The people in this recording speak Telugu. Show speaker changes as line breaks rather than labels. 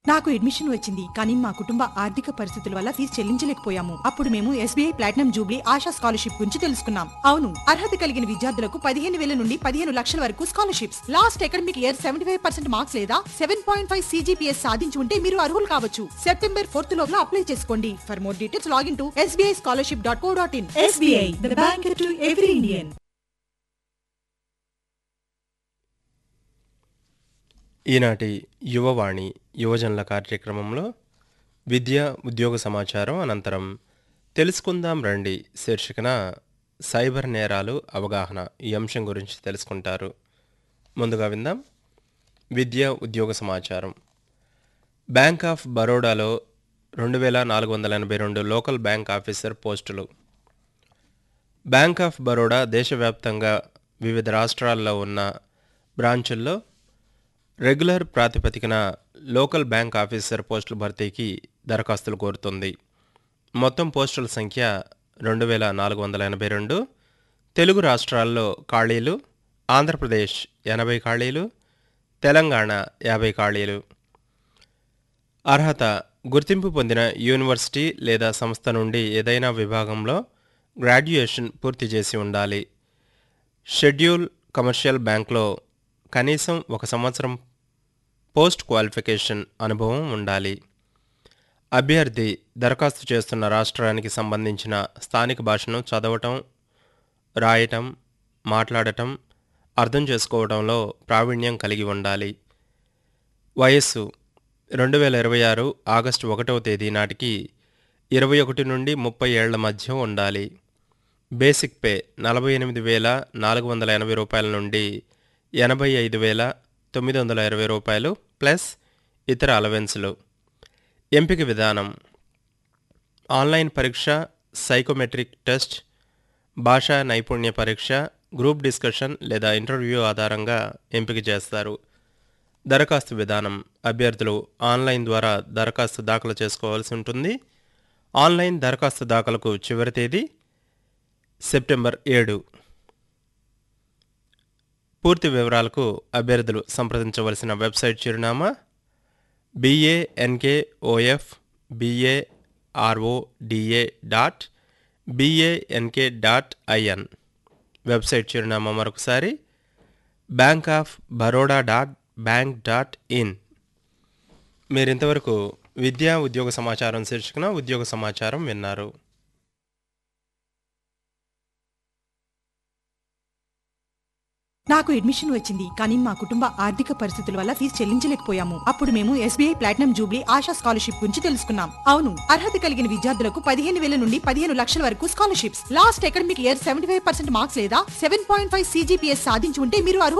నాకు అడ్మిషన్ వచ్చింది కానీ మా కుటుంబ ఆర్థిక పరిస్థితుల వల్ల ఫీజు చెల్లించలేకపోయాము అప్పుడు మేము SBI platinum jubilee Asha scholarship గురించి తెలుసుకున్నాం అవును అర్హత కలిగిన విద్యార్థులకు పదిహేను వేల నుండి పదిహేను లక్షల వరకు scholarships last academic year seventy five percent marks లేదా సెవెన్ పాయింట్ ఫైవ్ సీజీపీఎస్ సాధించి ఉంటే మీరు అర్హులు కావచ్చు సెప్టెంబర్ ఫోర్త్ లోపల అప్లై చేసుకోండి for more details login to SBI scholarship dot co dot in SBI the bank to every Indian
ఈనాటి యువవాణి యువజనుల కార్యక్రమంలో విద్య ఉద్యోగ సమాచారం అనంతరం తెలుసుకుందాం రండి శీర్షికన సైబర్ నేరాలు అవగాహన ఈ అంశం గురించి తెలుసుకుంటారు ముందుగా విందాం విద్య ఉద్యోగ సమాచారం బ్యాంక్ ఆఫ్ బరోడాలో రెండు వేల నాలుగు వందల ఎనభై రెండు లోకల్ బ్యాంక్ ఆఫీసర్ పోస్టులు బ్యాంక్ ఆఫ్ బరోడా దేశవ్యాప్తంగా వివిధ రాష్ట్రాల్లో ఉన్న బ్రాంచుల్లో రెగ్యులర్ ప్రాతిపదికన లోకల్ బ్యాంక్ ఆఫీసర్ పోస్టుల భర్తీకి దరఖాస్తులు కోరుతుంది మొత్తం పోస్టుల సంఖ్య రెండు వేల నాలుగు వందల ఎనభై రెండు తెలుగు రాష్ట్రాల్లో ఖాళీలు ఆంధ్రప్రదేశ్ ఎనభై ఖాళీలు తెలంగాణ యాభై ఖాళీలు అర్హత గుర్తింపు పొందిన యూనివర్సిటీ లేదా సంస్థ నుండి ఏదైనా విభాగంలో గ్రాడ్యుయేషన్ పూర్తి చేసి ఉండాలి షెడ్యూల్ కమర్షియల్ బ్యాంక్లో కనీసం ఒక సంవత్సరం పోస్ట్ క్వాలిఫికేషన్ అనుభవం ఉండాలి అభ్యర్థి దరఖాస్తు చేస్తున్న రాష్ట్రానికి సంబంధించిన స్థానిక భాషను చదవటం రాయటం మాట్లాడటం అర్థం చేసుకోవడంలో ప్రావీణ్యం కలిగి ఉండాలి వయస్సు రెండు వేల ఇరవై ఆరు ఆగస్టు ఒకటవ తేదీ నాటికి ఇరవై ఒకటి నుండి ముప్పై ఏళ్ల మధ్య ఉండాలి బేసిక్ పే నలభై ఎనిమిది వేల నాలుగు వందల ఎనభై రూపాయల నుండి ఎనభై ఐదు వేల తొమ్మిది వందల ఇరవై రూపాయలు ప్లస్ ఇతర అలవెన్సులు ఎంపిక విధానం ఆన్లైన్ పరీక్ష సైకోమెట్రిక్ టెస్ట్ భాషా నైపుణ్య పరీక్ష గ్రూప్ డిస్కషన్ లేదా ఇంటర్వ్యూ ఆధారంగా ఎంపిక చేస్తారు దరఖాస్తు విధానం అభ్యర్థులు ఆన్లైన్ ద్వారా దరఖాస్తు దాఖలు చేసుకోవాల్సి ఉంటుంది ఆన్లైన్ దరఖాస్తు దాఖలకు చివరి తేదీ సెప్టెంబర్ ఏడు పూర్తి వివరాలకు అభ్యర్థులు సంప్రదించవలసిన వెబ్సైట్ చిరునామా B A N K O F B A R O D A dot B A N K dot I N website చిరునామా మరొకసారి bank of Baroda dot bank dot in మీరు ఇంతవరకు విద్యా ఉద్యోగ సమాచారం శీర్షికన ఉద్యోగ సమాచారం విన్నారు
నాకు అడ్మిషన్ వచ్చింది కానీ మా కుటుంబ ఆర్థిక పరిస్థితుల వల్ల ఫీజు చెల్లించలేకపోయాము అప్పుడు మేము SBI platinum jubilee Asha scholarship గురించి తెలుసుకున్నాం అవును అర్హత కలిగిన విద్యార్థులకు పదిహేను వేల నుండి పదిహేను లక్షల వరకు scholarships last academic year seventy five percent marks లేదా సెవెన్ పాయింట్ ఫైవ్ సీజీపీఎస్ సాధించి ఉంటే మీరు అర్హులు